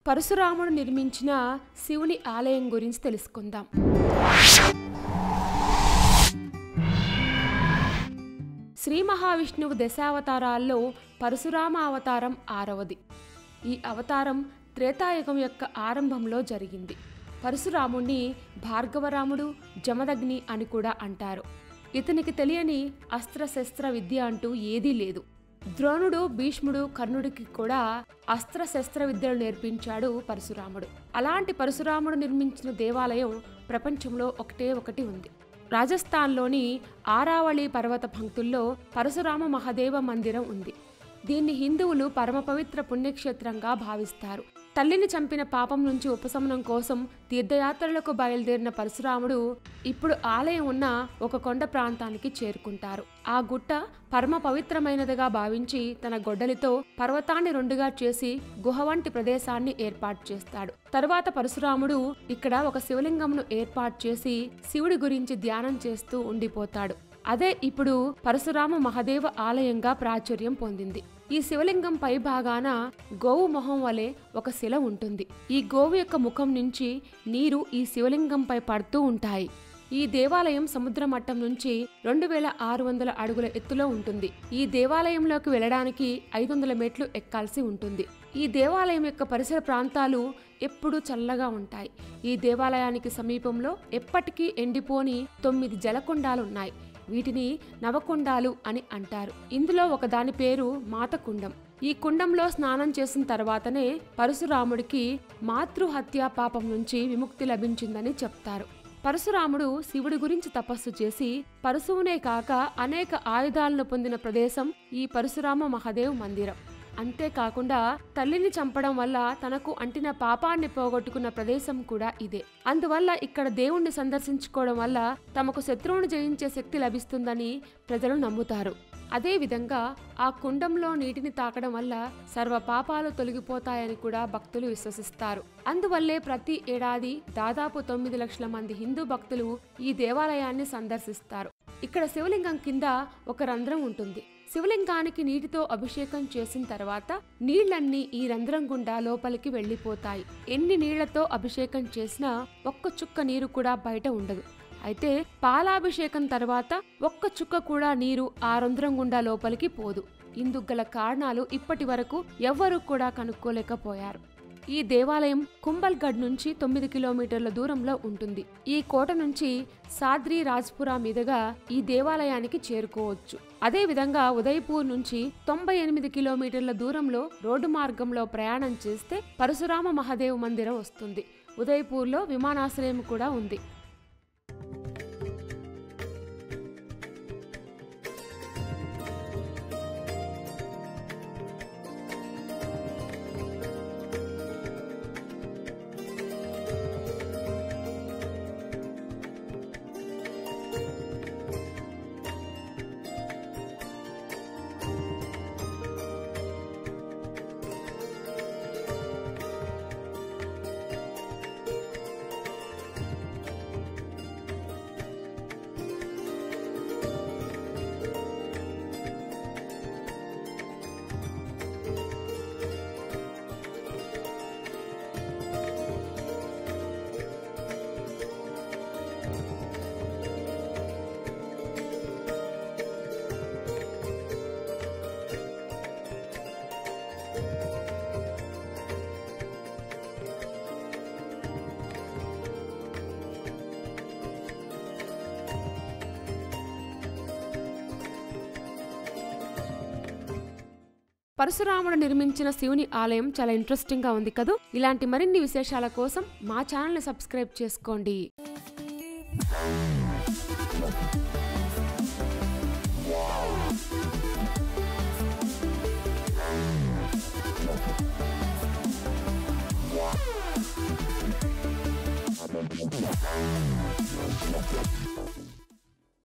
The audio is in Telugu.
పరశురాముడు నిర్మించిన శివుని ఆలయం గురించి తెలుసుకుందాం శ్రీ మహావిష్ణువు దశావతారాల్లో పరశురామ అవతారం ఆరవది ఈ అవతారం త్రేతాయుగం యొక్క ఆరంభంలో జరిగింది పరశురాముణ్ణి భార్గవరాముడు జమదగ్ని అని కూడా అంటారు ఇతనికి తెలియని అస్త్రశస్త్ర విద్య అంటూ ఏదీ లేదు ద్రోణుడు భీష్ముడు కర్ణుడికి కూడా అస్త్రశస్త్ర విద్యలు నేర్పించాడు పరశురాముడు అలాంటి పరశురాముడు నిర్మించిన దేవాలయం ప్రపంచంలో ఒకటే ఒకటి ఉంది రాజస్థాన్లోని ఆరావళి పర్వత పంక్తుల్లో పరశురామ మహాదేవ మందిరం ఉంది దీన్ని హిందువులు పరమ పవిత్ర పుణ్యక్షేత్రంగా భావిస్తారు తల్లిని చంపిన పాపం నుంచి ఉపశమనం కోసం తీర్థయాత్రలకు బయలుదేరిన పరశురాముడు ఇప్పుడు ఆలయం ఉన్న ఒక కొండ ప్రాంతానికి చేరుకుంటారు ఆ గుట్ట పరమ పవిత్రమైనదిగా భావించి తన గొడ్డలితో పర్వతాన్ని రెండుగా చేసి గుహ వంటి ప్రదేశాన్ని ఏర్పాటు చేస్తాడు తరువాత పరశురాముడు ఇక్కడ ఒక శివలింగంను ఏర్పాటు చేసి శివుడి గురించి ధ్యానం చేస్తూ ఉండిపోతాడు అదే ఇప్పుడు పరశురామ మహదేవ ఆలయంగా ప్రాచుర్యం పొందింది ఈ శివలింగం పై భాగాన గోవు మొహం వలె ఒక శిల ఉంటుంది ఈ గోవు యొక్క ముఖం నుంచి నీరు ఈ శివలింగంపై పడుతూ ఉంటాయి ఈ దేవాలయం సముద్ర మట్టం నుంచి రెండు వేల ఆరు వందల అడుగుల ఎత్తులో ఉంటుంది ఈ దేవాలయంలోకి వెళ్ళడానికి ఐదు వందల మెట్లు ఎక్కాల్సి ఉంటుంది ఈ దేవాలయం యొక్క పరిసర ప్రాంతాలు ఎప్పుడూ చల్లగా ఉంటాయి ఈ దేవాలయానికి సమీపంలో ఎప్పటికీ ఎండిపోని తొమ్మిది జలకుండాలున్నాయి వీటిని నవకుండాలు అని అంటారు ఇందులో ఒక దాని పేరు మాతకుండం ఈ కుండంలో స్నానం చేసిన తర్వాతనే పరశురాముడికి మాతృహత్యా పాపం నుంచి విముక్తి లభించిందని చెప్తారు పరశురాముడు శివుడి గురించి తపస్సు చేసి పరశువునే కాక అనేక ఆయుధాలను పొందిన ప్రదేశం ఈ పరశురామ మహాదేవ్ మందిరం అంతేకాకుండా తల్లిని చంపడం వల్ల తనకు అంటిన పాపాన్ని పోగొట్టుకున్న ప్రదేశం కూడా ఇదే అందువల్ల ఇక్కడ దేవుణ్ణి సందర్శించుకోవడం వల్ల తమకు శత్రువును జయించే శక్తి లభిస్తుందని ప్రజలు నమ్ముతారు అదేవిధంగా ఆ కుండంలో నీటిని తాకడం వల్ల సర్వ పాపాలు తొలగిపోతాయని కూడా భక్తులు విశ్వసిస్తారు అందువల్లే ప్రతి ఏడాది దాదాపు తొమ్మిది లక్షల మంది హిందూ భక్తులు ఈ దేవాలయాన్ని సందర్శిస్తారు ఇక్కడ శివలింగం కింద ఒక రంధ్రం ఉంటుంది శివలింగానికి నీటితో అభిషేకం చేసిన తర్వాత నీళ్లన్నీ ఈ రంధ్రం గుండా లోపలికి వెళ్లిపోతాయి ఎన్ని నీళ్లతో అభిషేకం చేసినా ఒక్క చుక్క నీరు కూడా బయట ఉండదు అయితే పాలాభిషేకం తర్వాత ఒక్క చుక్క కూడా నీరు ఆ రంధ్రం గుండా లోపలికి పోదు ఇందుకు గల కారణాలు ఇప్పటి వరకు ఎవ్వరూ కూడా కనుక్కోలేకపోయారు ఈ దేవాలయం కుంభల్గఢ్ నుంచి తొమ్మిది కిలోమీటర్ల దూరంలో ఉంటుంది ఈ కోట నుంచి సాద్రి రాజ్పురా మీదుగా ఈ దేవాలయానికి చేరుకోవచ్చు అదేవిధంగా ఉదయపూర్ నుంచి తొంభై ఎనిమిది కిలోమీటర్ల దూరంలో రోడ్డు మార్గంలో ప్రయాణం చేస్తే పరశురామ మహాదేవ్ మందిరం వస్తుంది ఉదయపూర్లో విమానాశ్రయం కూడా ఉంది పరశురాముడు నిర్మించిన శివుని ఆలయం చాలా ఇంట్రెస్టింగ్ గా ఉంది కదూ ఇలాంటి మరిన్ని విశేషాల కోసం మా ఛానల్ ని సబ్స్క్రైబ్ చేసుకోండి Thank you.